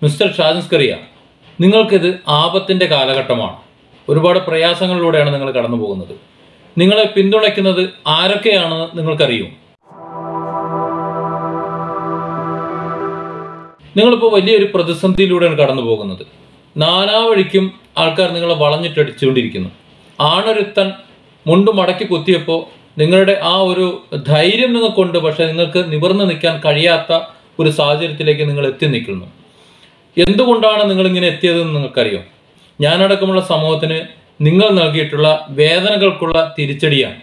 mister Shajan Skaria നിങ്ങൾക്കിത് ആപത്തിൻ്റെ കാലഘട്ടമാണ് ഒരുപാട് പ്രയാസങ്ങളിലൂടെയാണ് നിങ്ങൾ കടന്നു പോകുന്നത് നിങ്ങളെ പിന്തുണയ്ക്കുന്നത് ആരൊക്കെയാണെന്ന് നിങ്ങൾക്കറിയും നിങ്ങളിപ്പോൾ വലിയൊരു പ്രതിസന്ധിയിലൂടെയാണ് കടന്നു പോകുന്നത് നാനാവഴിക്കും ആൾക്കാർ നിങ്ങളെ വളഞ്ഞിട്ടടിച്ചുകൊണ്ടിരിക്കുന്നു ആണൊരുത്തൻ മുണ്ട് മടക്കി കുത്തിയപ്പോൾ നിങ്ങളുടെ ആ ഒരു ധൈര്യം നിങ്ങൾക്കുണ്ട് പക്ഷെ നിങ്ങൾക്ക് നിവർന്നു നിൽക്കാൻ കഴിയാത്ത ഒരു സാഹചര്യത്തിലേക്ക് നിങ്ങൾ എത്തി നിൽക്കുന്നു എന്തുകൊണ്ടാണ് നിങ്ങൾ ഇങ്ങനെ എത്തിയതെന്ന് നിങ്ങൾക്കറിയാം ഞാനടക്കമുള്ള സമൂഹത്തിന് നിങ്ങൾ നൽകിയിട്ടുള്ള വേദനകൾക്കുള്ള തിരിച്ചടിയാണ്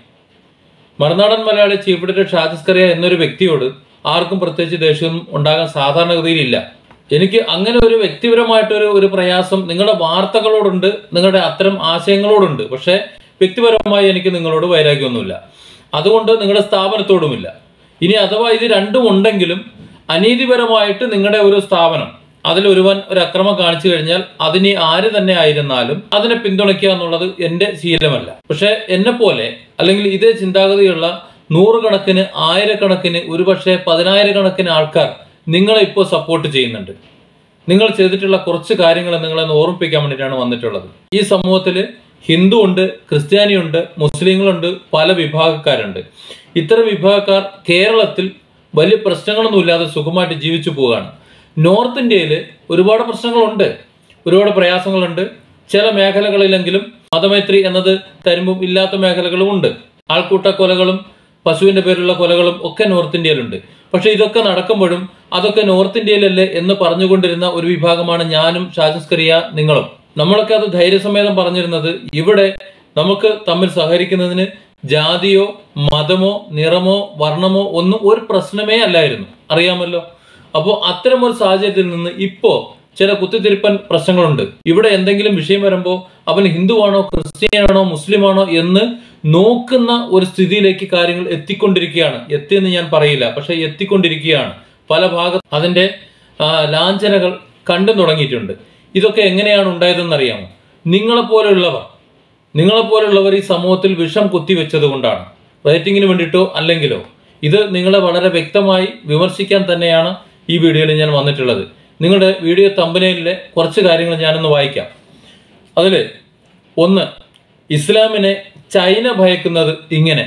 മറുനാടൻ മലയാളി ചീഫ് എഡിറ്റർ ഷാജിസ്കറിയ എന്നൊരു വ്യക്തിയോട് ആർക്കും പ്രത്യേകിച്ച് ദേഷ്യം ഉണ്ടാകാൻ സാധാരണഗതിയിലില്ല എനിക്ക് അങ്ങനെ ഒരു വ്യക്തിപരമായിട്ടൊരു ഒരു പ്രയാസം നിങ്ങളുടെ വാർത്തകളോടുണ്ട് നിങ്ങളുടെ അത്തരം ആശയങ്ങളോടുണ്ട് പക്ഷേ വ്യക്തിപരമായി എനിക്ക് നിങ്ങളോട് വൈരാഗ്യമൊന്നുമില്ല അതുകൊണ്ട് നിങ്ങളുടെ സ്ഥാപനത്തോടുമില്ല ഇനി അഥവാ ഇത് രണ്ടും ഉണ്ടെങ്കിലും അനീതിപരമായിട്ട് നിങ്ങളുടെ ഒരു സ്ഥാപനം അതിൽ ഒരുവൻ ഒരു അക്രമം കാണിച്ചു കഴിഞ്ഞാൽ അതിനി ആര് തന്നെ ആയിരുന്നാലും അതിനെ പിന്തുണയ്ക്കുക എന്നുള്ളത് എൻ്റെ ശീലമല്ല പക്ഷെ എന്നെ പോലെ അല്ലെങ്കിൽ ഇതേ ചിന്താഗതിയുള്ള നൂറുകണക്കിന് ആയിരക്കണക്കിന് ഒരുപക്ഷെ പതിനായിരക്കണക്കിന് ആൾക്കാർ നിങ്ങളെ ഇപ്പോൾ സപ്പോർട്ട് ചെയ്യുന്നുണ്ട് നിങ്ങൾ ചെയ്തിട്ടുള്ള കുറച്ച് കാര്യങ്ങൾ നിങ്ങളെ ഒന്ന് ഓർമ്മിപ്പിക്കാൻ വേണ്ടിയിട്ടാണ് വന്നിട്ടുള്ളത് ഈ സമൂഹത്തിൽ ഹിന്ദു ഉണ്ട് ക്രിസ്ത്യാനിയുണ്ട് മുസ്ലിങ്ങളുണ്ട് പല വിഭാഗക്കാരുണ്ട് ഇത്തരം വിഭാഗക്കാർ കേരളത്തിൽ വലിയ പ്രശ്നങ്ങളൊന്നും ഇല്ലാതെ സുഖമായിട്ട് ജീവിച്ചു പോവുകയാണ് നോർത്ത് ഇന്ത്യയിൽ ഒരുപാട് പ്രശ്നങ്ങളുണ്ട് ഒരുപാട് പ്രയാസങ്ങളുണ്ട് ചില മേഖലകളിലെങ്കിലും മതമൈത്രി എന്നത് തരുമ്പും ഇല്ലാത്ത മേഖലകളും ഉണ്ട് ആൾക്കൂട്ട കൊലകളും പശുവിന്റെ പേരിലുള്ള കൊലകളും ഒക്കെ നോർത്ത് ഇന്ത്യയിലുണ്ട് പക്ഷെ ഇതൊക്കെ നടക്കുമ്പോഴും അതൊക്കെ നോർത്ത് ഇന്ത്യയിലല്ലേ എന്ന് പറഞ്ഞുകൊണ്ടിരുന്ന ഒരു വിഭാഗമാണ് ഞാനും ഷാജസ്കറിയ നിങ്ങളും നമ്മളൊക്കെ അത് ധൈര്യസമേതം പറഞ്ഞിരുന്നത് ഇവിടെ നമുക്ക് തമ്മിൽ സഹകരിക്കുന്നതിന് ജാതിയോ മതമോ നിറമോ വർണ്ണമോ ഒന്നും ഒരു പ്രശ്നമേ അല്ലായിരുന്നു അറിയാമല്ലോ അപ്പോൾ അത്തരം ഒരു സാഹചര്യത്തിൽ നിന്ന് ഇപ്പോ ചില കുത്തിത്തിരിപ്പൻ പ്രശ്നങ്ങളുണ്ട് ഇവിടെ എന്തെങ്കിലും വിഷയം വരുമ്പോൾ അവൻ ഹിന്ദുവാണോ ക്രിസ്ത്യനാണോ മുസ്ലിമാണോ എന്ന് നോക്കുന്ന ഒരു സ്ഥിതിയിലേക്ക് കാര്യങ്ങൾ എത്തിക്കൊണ്ടിരിക്കുകയാണ് എത്തിയെന്ന് ഞാൻ പറയില്ല പക്ഷെ എത്തിക്കൊണ്ടിരിക്കുകയാണ് പല ഭാഗത്ത് അതിന്റെ ആ, ലാഞ്ചനകൾ കണ്ടു തുടങ്ങിയിട്ടുണ്ട് ഇതൊക്കെ എങ്ങനെയാണ് ഉണ്ടായതെന്ന് അറിയാമോ നിങ്ങളെപ്പോലെയുള്ളവർ നിങ്ങളെപ്പോലുള്ളവർ ഈ സമൂഹത്തിൽ വിഷം കുത്തിവെച്ചത് കൊണ്ടാണ് റേറ്റിംഗിന് വേണ്ടിയിട്ടോ അല്ലെങ്കിലോ ഇത് നിങ്ങളെ വളരെ വ്യക്തമായി വിമർശിക്കാൻ തന്നെയാണ് ഈ വീഡിയോയിൽ ഞാൻ വന്നിട്ടുള്ളത് നിങ്ങളുടെ വീഡിയോ തമ്പനയിലെ കുറച്ച് കാര്യങ്ങൾ ഞാനൊന്ന് വായിക്കാം അതിൽ ഒന്ന് ഇസ്ലാമിനെ ചൈന ഭയക്കുന്നത് ഇങ്ങനെ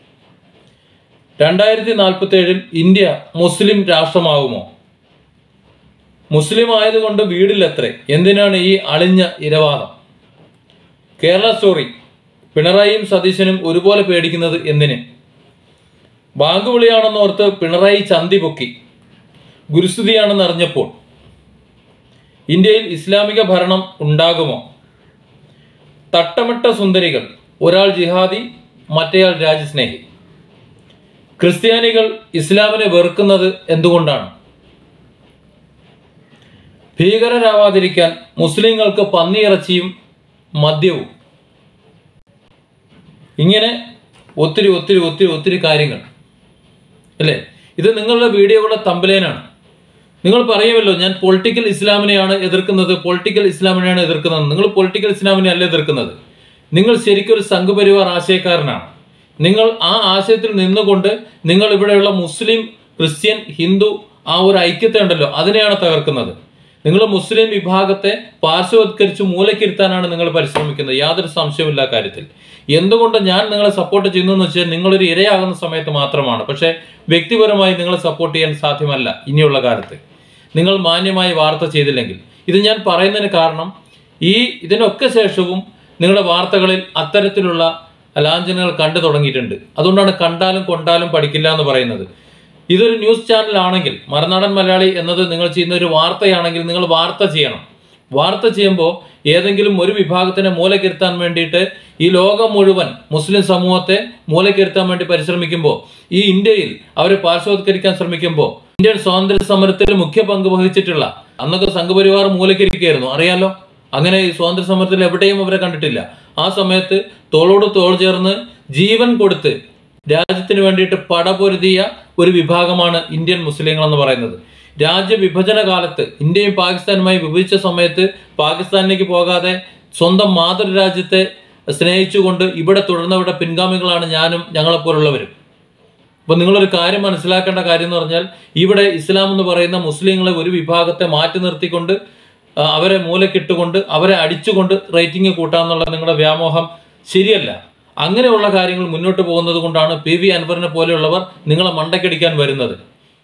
രണ്ടായിരത്തി നാൽപ്പത്തി ഏഴിൽ ഇന്ത്യ മുസ്ലിം രാഷ്ട്രമാകുമോ മുസ്ലിം ആയതുകൊണ്ട് വീടില്ലത്രേ എന്തിനാണ് ഈ അളിഞ്ഞ ഇരവാദം കേരള സ്റ്റോറി പിണറായിയും സതീശനും ഒരുപോലെ പേടിക്കുന്നത് എന്തിന് ബാങ്ക് വിളിയാണെന്ന് ഓർത്ത് പിണറായി ചന്തി പൊക്കി ഗുരുസ്തുതിയാണെന്ന് അറിഞ്ഞപ്പോൾ ഇന്ത്യയിൽ ഇസ്ലാമിക ഭരണം ഉണ്ടാകുമോ തട്ടമിട്ട സുന്ദരികൾ ഒരാൾ ജിഹാദി മറ്റേയാൾ രാജ്യസ്നേഹി ക്രിസ്ത്യാനികൾ ഇസ്ലാമിനെ വെറുക്കുന്നത് എന്തുകൊണ്ടാണ് ഭീകരരാവാതിരിക്കാൻ മുസ്ലിങ്ങൾക്ക് പന്നിയിറച്ചിയും മദ്യവും ഇങ്ങനെ ഒത്തിരി ഒത്തിരി ഒത്തിരി ഒത്തിരി കാര്യങ്ങൾ അല്ലേ ഇത് നിങ്ങളുടെ വീഡിയോകളുടെ തമ്പലേനാണ് നിങ്ങൾ പറയുമല്ലോ ഞാൻ പൊളിറ്റിക്കൽ ഇസ്ലാമിനെയാണ് എതിർക്കുന്നത് പൊളിറ്റിക്കൽ ഇസ്ലാമിനെയാണ് എതിർക്കുന്നത് നിങ്ങൾ പൊളിറ്റിക്കൽ ഇസ്ലാമിനെ അല്ല എതിർക്കുന്നത് നിങ്ങൾ ശരിക്കും ഒരു സംഘപരിവാർ ആശയക്കാരനാണ് നിങ്ങൾ ആ ആശയത്തിൽ നിന്നുകൊണ്ട് നിങ്ങൾ ഇവിടെയുള്ള മുസ്ലിം ക്രിസ്ത്യൻ ഹിന്ദു ആ ഒരു ഐക്യത്തെ ഉണ്ടല്ലോ അതിനെയാണ് തകർക്കുന്നത് നിങ്ങൾ മുസ്ലിം വിഭാഗത്തെ പാർശ്വവത്കരിച്ച് മൂലക്കിരുത്താനാണ് നിങ്ങൾ പരിശ്രമിക്കുന്നത് യാതൊരു സംശയമില്ല ആ കാര്യത്തിൽ എന്തുകൊണ്ട് ഞാൻ നിങ്ങളെ സപ്പോർട്ട് ചെയ്യുന്നു എന്ന് വെച്ചാൽ നിങ്ങളൊരു ഇരയാകുന്ന സമയത്ത് മാത്രമാണ് പക്ഷേ വ്യക്തിപരമായി നിങ്ങളെ സപ്പോർട്ട് ചെയ്യാൻ സാധ്യമല്ല ഇനിയുള്ള കാലത്ത് നിങ്ങൾ മാന്യമായി വാർത്ത ചെയ്തില്ലെങ്കിൽ ഇത് ഞാൻ പറയുന്നതിന് കാരണം ഈ ഇതിനൊക്കെ ശേഷവും നിങ്ങളുടെ വാർത്തകളിൽ അത്തരത്തിലുള്ള ലാഞ്ചനകൾ കണ്ടു തുടങ്ങിയിട്ടുണ്ട് അതുകൊണ്ടാണ് കണ്ടാലും കൊണ്ടാലും പഠിക്കില്ല എന്ന് പറയുന്നത് ഇതൊരു ന്യൂസ് ചാനൽ ആണെങ്കിൽ മറുനാടൻ മലയാളി എന്നത് നിങ്ങൾ ചെയ്യുന്ന ഒരു വാർത്തയാണെങ്കിൽ നിങ്ങൾ വാർത്ത ചെയ്യണം വാർത്ത ചെയ്യുമ്പോൾ ഏതെങ്കിലും ഒരു വിഭാഗത്തിനെ മൂലക്കിരുത്താൻ വേണ്ടിയിട്ട് ഈ ലോകം മുഴുവൻ മുസ്ലിം സമൂഹത്തെ മൂലക്കിരുത്താൻ വേണ്ടി പരിശ്രമിക്കുമ്പോൾ ഈ ഇന്ത്യയിൽ അവരെ പാർശ്വവത്കരിക്കാൻ ശ്രമിക്കുമ്പോൾ ഇന്ത്യൻ സ്വാതന്ത്ര്യ സമരത്തിൽ മുഖ്യ പങ്ക് വഹിച്ചിട്ടുള്ള അന്നൊക്കെ സംഘപരിവാർ മൂലക്കിരിക്കുകയായിരുന്നു അറിയാലോ അങ്ങനെ ഈ സ്വാതന്ത്ര്യ സമരത്തിൽ എവിടെയും അവരെ കണ്ടിട്ടില്ല ആ സമയത്ത് തോളോട് തോൾ ചേർന്ന് ജീവൻ കൊടുത്ത് രാജ്യത്തിന് വേണ്ടിയിട്ട് പടപൊരുതിയ ഒരു വിഭാഗമാണ് ഇന്ത്യൻ മുസ്ലിങ്ങൾ എന്ന് പറയുന്നത് രാജ്യവിഭജന കാലത്ത് ഇന്ത്യയും പാകിസ്ഥാനുമായി വിഭജിച്ച സമയത്ത് പാകിസ്ഥാനിലേക്ക് പോകാതെ സ്വന്തം മാതൃരാജ്യത്തെ സ്നേഹിച്ചുകൊണ്ട് ഇവിടെ തുടർന്നവരുടെ പിൻഗാമികളാണ് ഞാനും ഞങ്ങളെപ്പോലുള്ളവരും അപ്പൊ നിങ്ങളൊരു കാര്യം മനസ്സിലാക്കേണ്ട കാര്യം എന്ന് പറഞ്ഞാൽ ഇവിടെ ഇസ്ലാം എന്ന് പറയുന്ന മുസ്ലിങ്ങളെ ഒരു വിഭാഗത്തെ മാറ്റി നിർത്തിക്കൊണ്ട് ആ, അവരെ മൂലക്കിട്ടുകൊണ്ട് അവരെ അടിച്ചുകൊണ്ട് റേറ്റിംഗ് കൂട്ടാന്നുള്ള നിങ്ങളുടെ വ്യാമോഹം ശരിയല്ല അങ്ങനെയുള്ള കാര്യങ്ങൾ മുന്നോട്ട് പോകുന്നത് കൊണ്ടാണ് പി വി അൻവറിനെ പോലെയുള്ളവർ നിങ്ങളെ മണ്ടക്കടിക്കാൻ വരുന്നത്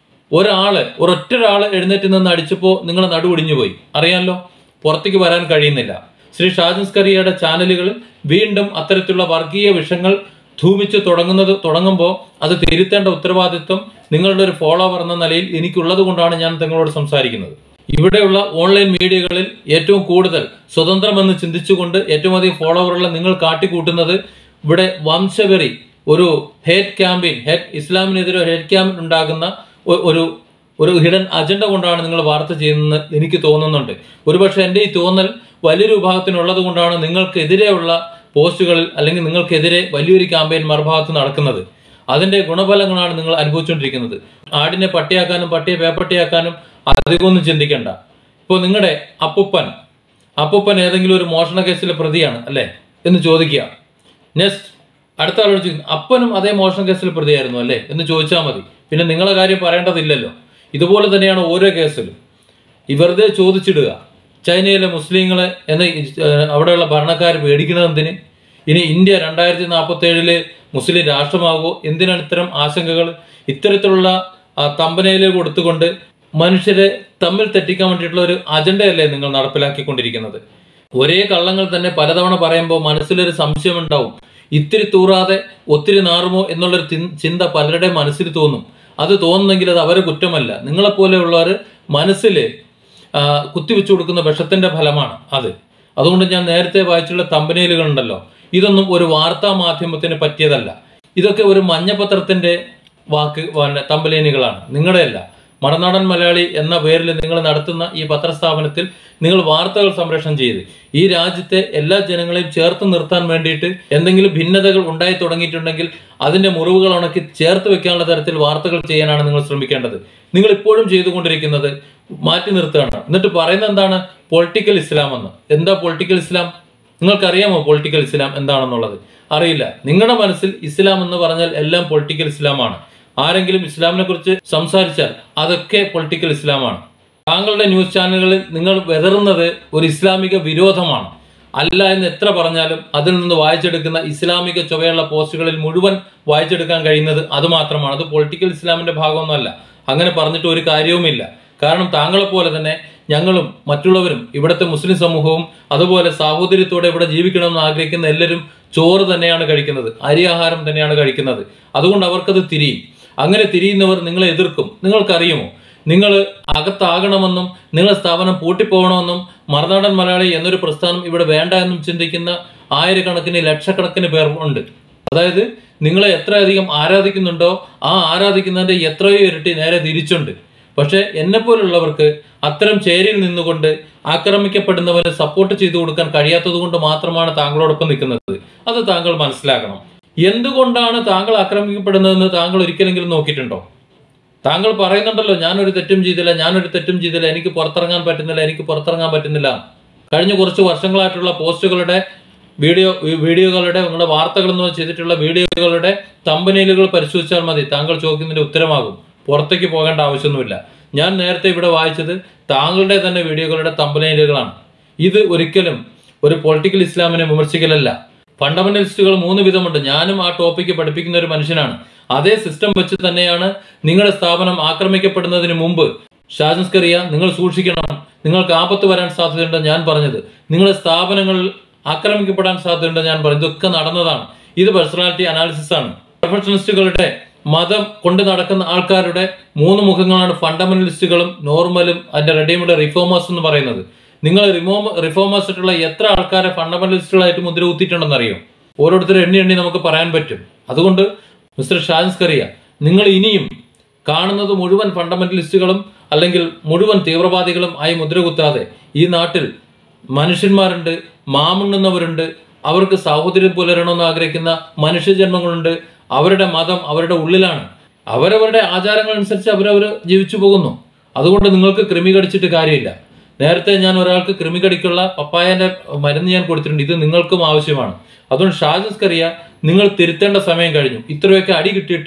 ഒരാള് ഒരൊറ്റ ഒരാൾ എഴുന്നേറ്റ് നിന്ന് അടിച്ചപ്പോൾ നിങ്ങൾ നടുവൊടിഞ്ഞു പോയി അറിയാമല്ലോ പുറത്തേക്ക് വരാൻ കഴിയുന്നില്ല ശ്രീ ഷാജൻസ് കറിയയുടെ ചാനലുകളിൽ വീണ്ടും അത്തരത്തിലുള്ള വർഗീയ വിഷങ്ങൾ ധൂമിച്ച് തുടങ്ങുന്നത് തുടങ്ങുമ്പോൾ അത് തിരുത്തേണ്ട ഉത്തരവാദിത്വം നിങ്ങളുടെ ഒരു ഫോളോവർ എന്ന നിലയിൽ എനിക്കുള്ളത് കൊണ്ടാണ് ഞാൻ നിങ്ങളോട് സംസാരിക്കുന്നത് ഇവിടെയുള്ള ഓൺലൈൻ മീഡിയകളിൽ ഏറ്റവും കൂടുതൽ സ്വതന്ത്രമെന്ന് ചിന്തിച്ചുകൊണ്ട് ഏറ്റവും അധികം ഫോളോവറുള്ള നിങ്ങൾ കാട്ടിക്കൂട്ടുന്നത് ഇവിടെ വംശവെറി ഒരു ഹേറ്റ് ക്യാമ്പയിൻ ഹേറ്റ് ഇസ്ലാമിനെതിരെ ഹേറ്റ് ക്യാമ്പയിൻ ഉണ്ടാകുന്ന ഒ- ഒരു ഒരു ഹിഡൻ അജണ്ട കൊണ്ടാണ് നിങ്ങൾ വാർത്ത ചെയ്യുന്നത് എനിക്ക് തോന്നുന്നുണ്ട് ഒരുപക്ഷെ എൻ്റെ ഈ തോന്നൽ വലിയൊരു വിഭാഗത്തിനുള്ളത് കൊണ്ടാണ് നിങ്ങൾക്കെതിരെയുള്ള പോസ്റ്റുകളിൽ അല്ലെങ്കിൽ നിങ്ങൾക്കെതിരെ വലിയൊരു ക്യാമ്പയിൻ മറുഭാഗത്ത് നടക്കുന്നത് അതിന്റെ ഗുണഫലങ്ങളാണ് നിങ്ങൾ അനുഭവിച്ചുകൊണ്ടിരിക്കുന്നത് ആടിനെ പട്ടിയാക്കാനും പട്ടിയെ പേപ്പട്ടിയാക്കാനും അധികമൊന്നും ചിന്തിക്കണ്ട ഇപ്പോൾ നിങ്ങളുടെ അപ്പുപ്പൻ അപ്പുപ്പൻ ഏതെങ്കിലും ഒരു മോഷണ കേസിലെ പ്രതിയാണ് അല്ലേ എന്ന് ചോദിക്കുക നെക്സ്റ്റ് അടുത്ത ആളോട് ചോദിക്കും അപ്പനും അതേ മോഷണ കേസിൽ പ്രതിയായിരുന്നു അല്ലേ എന്ന് ചോദിച്ചാൽ മതി പിന്നെ നിങ്ങളെ കാര്യം പറയേണ്ടതില്ലല്ലോ ഇതുപോലെ തന്നെയാണ് ഓരോ കേസിലും ഈ വെറുതെ ചോദിച്ചിടുക ചൈനയിലെ മുസ്ലിങ്ങളെ എന്ന ഈ, ഏഹ്, അവിടെയുള്ള ഭരണക്കാർ പേടിക്കുന്നത് എന്തിന് ഇനി ഇന്ത്യ രണ്ടായിരത്തി നാൽപ്പത്തി ഏഴില് മുസ്ലിം രാഷ്ട്രമാകുമോ എന്തിനാണ് ഇത്തരം ആശങ്കകൾ ഇത്തരത്തിലുള്ള തമ്പനയിൽ കൊടുത്തുകൊണ്ട് മനുഷ്യരെ തമ്മിൽ തെറ്റിക്കാൻ വേണ്ടിയിട്ടുള്ള ഒരു അജണ്ടയല്ലേ നിങ്ങൾ നടപ്പിലാക്കിക്കൊണ്ടിരിക്കുന്നത് ഒരേ കള്ളങ്ങൾ തന്നെ പലതവണ പറയുമ്പോൾ മനസ്സിലൊരു സംശയം ഉണ്ടാവും ഇത്തിരി തൂറാതെ ഒത്തിരി നാറുമോ എന്നുള്ളൊരു തിൻ- ചിന്ത പലരുടെ മനസ്സിൽ തോന്നും അത് തോന്നുന്നെങ്കിൽ അത് അവരെ കുറ്റമല്ല നിങ്ങളെപ്പോലെയുള്ളവർ മനസ്സിൽ ആ, കുത്തിവെച്ചു കൊടുക്കുന്ന വിഷത്തിന്റെ ഫലമാണ് അത് അതുകൊണ്ട് ഞാൻ നേരത്തെ വായിച്ചുള്ള തമ്പനയിലുകൾ ഉണ്ടല്ലോ ഇതൊന്നും ഒരു വാർത്താ മാധ്യമത്തിന് പറ്റിയതല്ല ഇതൊക്കെ ഒരു മഞ്ഞപത്രത്തിന്റെ വാക്ക് തമ്പലേനുകളാണ് നിങ്ങളുടെയല്ല മറുനാടൻ മലയാളി എന്ന പേരിൽ നിങ്ങൾ നടത്തുന്ന ഈ പത്രസ്ഥാപനത്തിൽ നിങ്ങൾ വാർത്തകൾ സംപ്രേഷണം ചെയ്ത് ഈ രാജ്യത്തെ എല്ലാ ജനങ്ങളെയും ചേർത്ത് നിർത്താൻ വേണ്ടിയിട്ട് എന്തെങ്കിലും ഭിന്നതകൾ ഉണ്ടായി തുടങ്ങിയിട്ടുണ്ടെങ്കിൽ അതിന്റെ മുറിവുകൾ ഉണക്കി ചേർത്ത് വെക്കാനുള്ള തരത്തിൽ വാർത്തകൾ ചെയ്യാനാണ് നിങ്ങൾ ശ്രമിക്കേണ്ടത് നിങ്ങൾ ഇപ്പോഴും ചെയ്തുകൊണ്ടിരിക്കുന്നത് മാറ്റി നിർത്തുകയാണ് എന്നിട്ട് പറയുന്നത് എന്താണ് പൊളിറ്റിക്കൽ ഇസ്ലാം എന്ന് എന്താ പൊളിറ്റിക്കൽ ഇസ്ലാം നിങ്ങൾക്കറിയാമോ പൊളിറ്റിക്കൽ ഇസ്ലാം എന്താണെന്നുള്ളത് അറിയില്ല നിങ്ങളുടെ മനസ്സിൽ ഇസ്ലാം എന്ന് പറഞ്ഞാൽ എല്ലാം പൊളിറ്റിക്കൽ ഇസ്ലാമാണ് ആരെങ്കിലും ഇസ്ലാമിനെ കുറിച്ച് സംസാരിച്ചാൽ അതൊക്കെ പൊളിറ്റിക്കൽ ഇസ്ലാമാണ് താങ്കളുടെ ന്യൂസ് ചാനലുകളിൽ നിങ്ങൾ വെതറുന്നത് ഒരു ഇസ്ലാമിക വിരോധമാണ് അല്ല എന്ന് എത്ര പറഞ്ഞാലും അതിൽ നിന്ന് വായിച്ചെടുക്കുന്ന ഇസ്ലാമിക ചുവയുള്ള പോസ്റ്റുകളിൽ മുഴുവൻ വായിച്ചെടുക്കാൻ കഴിയുന്നത് അത് മാത്രമാണ് അത് പൊളിറ്റിക്കൽ ഇസ്ലാമിന്റെ ഭാഗമൊന്നുമല്ല അങ്ങനെ പറഞ്ഞിട്ട് ഒരു കാര്യവുമില്ല കാരണം താങ്കളെ പോലെ തന്നെ ഞങ്ങളും മറ്റുള്ളവരും ഇവിടുത്തെ മുസ്ലിം സമൂഹവും അതുപോലെ സാഹോദര്യത്തോടെ ഇവിടെ ജീവിക്കണമെന്ന് ആഗ്രഹിക്കുന്ന എല്ലാവരും ചോറ് തന്നെയാണ് കഴിക്കുന്നത് അരി ആഹാരം തന്നെയാണ് കഴിക്കുന്നത് അതുകൊണ്ട് അവർക്കത് തിരിയും അങ്ങനെ തിരിയുന്നവർ നിങ്ങളെ എതിർക്കും നിങ്ങൾക്കറിയുമോ നിങ്ങൾ അകത്താകണമെന്നും നിങ്ങളെ സ്ഥാപനം പൂട്ടിപ്പോകണമെന്നും മറുനാടൻ മലയാളി എന്നൊരു പ്രസ്ഥാനം ഇവിടെ വേണ്ട എന്നും ചിന്തിക്കുന്ന ആയിരക്കണക്കിന് ലക്ഷക്കണക്കിന് പേർ ഉണ്ട് അതായത് നിങ്ങളെ എത്രയധികം ആരാധിക്കുന്നുണ്ടോ ആ ആരാധിക്കുന്നതിന്റെ എത്രയോ ഇരട്ടി നേരെ തിരിച്ചുണ്ട് പക്ഷെ എന്നെ പോലുള്ളവർക്ക് അത്തരം ചേരിയിൽ നിന്നുകൊണ്ട് ആക്രമിക്കപ്പെടുന്നവരെ സപ്പോർട്ട് ചെയ്തു കൊടുക്കാൻ കഴിയാത്തത് കൊണ്ട് മാത്രമാണ് താങ്കളോടൊപ്പം നിൽക്കുന്നത് അത് താങ്കൾ മനസ്സിലാക്കണം എന്തുകൊണ്ടാണ് താങ്കൾ ആക്രമിക്കപ്പെടുന്നതെന്ന് താങ്കൾ ഒരിക്കലെങ്കിലും നോക്കിയിട്ടുണ്ടോ താങ്കൾ പറയുന്നുണ്ടല്ലോ ഞാനൊരു തെറ്റും ചെയ്തില്ല ഞാനൊരു തെറ്റും ചെയ്തില്ല എനിക്ക് പുറത്തിറങ്ങാൻ പറ്റുന്നില്ല എനിക്ക് പുറത്തിറങ്ങാൻ പറ്റുന്നില്ല കഴിഞ്ഞ കുറച്ച് വർഷങ്ങളായിട്ടുള്ള പോസ്റ്റുകളുടെ വീഡിയോ വീഡിയോകളുടെ നിങ്ങളുടെ വാർത്തകൾ എന്ന് ചെയ്തിട്ടുള്ള വീഡിയോകളുടെ തമ്പനയിലുകൾ പരിശോധിച്ചാൽ മതി താങ്കൾ ചോദിക്കുന്നതിന്റെ ഉത്തരമാകും പുറത്തേക്ക് പോകേണ്ട ആവശ്യമൊന്നുമില്ല ഞാൻ നേരത്തെ ഇവിടെ വായിച്ചത് താങ്കളുടെ തന്നെ വീഡിയോകളുടെ തമ്പനയിലുകളാണ് ഇത് ഒരിക്കലും ഒരു പൊളിറ്റിക്കൽ ഇസ്ലാമിനെ വിമർശിക്കലല്ല ഫണ്ടമെന്റലിസ്റ്റുകൾ മൂന്ന് വിധമുണ്ട് ഞാനും ആ ടോപ്പിക്ക് പഠിപ്പിക്കുന്ന ഒരു മനുഷ്യനാണ് അതേ സിസ്റ്റം വെച്ച് തന്നെയാണ് നിങ്ങളുടെ സ്ഥാപനം ആക്രമിക്കപ്പെടുന്നതിന് മുമ്പ് ഷാജൻസ്കറിയ നിങ്ങൾ സൂക്ഷിക്കണം നിങ്ങൾക്ക് ആപത്ത് വരാൻ സാധ്യതയുണ്ട് ഞാൻ പറഞ്ഞത് നിങ്ങളുടെ സ്ഥാപനങ്ങൾ ആക്രമിക്കപ്പെടാൻ സാധ്യതയുണ്ട് ഞാൻ പറഞ്ഞത് ഇതൊക്കെ നടന്നതാണ് ഇത് പേഴ്സണാലിറ്റി അനാലിസിസ് ആണ് പ്രൊഫഷണലിസ്റ്റുകളുടെ മതം കൊണ്ട് നടക്കുന്ന ആൾക്കാരുടെ മൂന്ന് മുഖങ്ങളാണ് ഫണ്ടമെന്റലിസ്റ്റുകളും നോർമലും അതിന്റെ റെഡിമേഡ് റിഫോമേഴ്സ് എന്ന് പറയുന്നത് നിങ്ങൾ റിമോമ റിഫോമേഴ്സ് ആയിട്ടുള്ള എത്ര ആൾക്കാരെ ഫണ്ടമെന്റലിസ്റ്റുകളായിട്ട് മുദ്ര കുത്തിയിട്ടുണ്ടെന്ന് അറിയോ ഓരോരുത്തരും എണ്ണി എണ്ണി നമുക്ക് പറയാൻ പറ്റും അതുകൊണ്ട് മിസ്റ്റർ ഷാൻസ്കറിയ നിങ്ങൾ ഇനിയും കാണുന്നത് മുഴുവൻ ഫണ്ടമെന്റലിസ്റ്റുകളും അല്ലെങ്കിൽ മുഴുവൻ തീവ്രവാദികളും ആയി മുദ്ര കുത്താതെ ഈ നാട്ടിൽ മനുഷ്യന്മാരുണ്ട് മാമുണ്ണുന്നവരുണ്ട് അവർക്ക് സാഹോദര്യം പുലരണമെന്ന് ആഗ്രഹിക്കുന്ന മനുഷ്യജന്മങ്ങളുണ്ട് അവരുടെ മതം അവരുടെ ഉള്ളിലാണ് അവരവരുടെ ആചാരങ്ങൾ അനുസരിച്ച് അവരവർ ജീവിച്ചു പോകുന്നു അതുകൊണ്ട് നിങ്ങൾക്ക് കൃമി കടിച്ചിട്ട് കാര്യമില്ല നേരത്തെ ഞാൻ ഒരാൾക്ക് കൃമി കടിക്കുള്ള പപ്പായന്റെ മരുന്ന് ഞാൻ കൊടുത്തിട്ടുണ്ട് ഇത് നിങ്ങൾക്കും ആവശ്യമാണ് അതുകൊണ്ട് ഷാജസ് കറിയ നിങ്ങൾ തിരുത്തേണ്ട സമയം കഴിഞ്ഞു ഇത്രയൊക്കെ അടി കിട്ടിയിട്ടും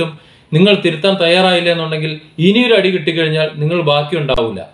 നിങ്ങൾ തിരുത്താൻ തയ്യാറായില്ല എന്നുണ്ടെങ്കിൽ ഇനിയൊരു അടി കിട്ടിക്കഴിഞ്ഞാൽ നിങ്ങൾ ബാക്കി ഉണ്ടാവില്ല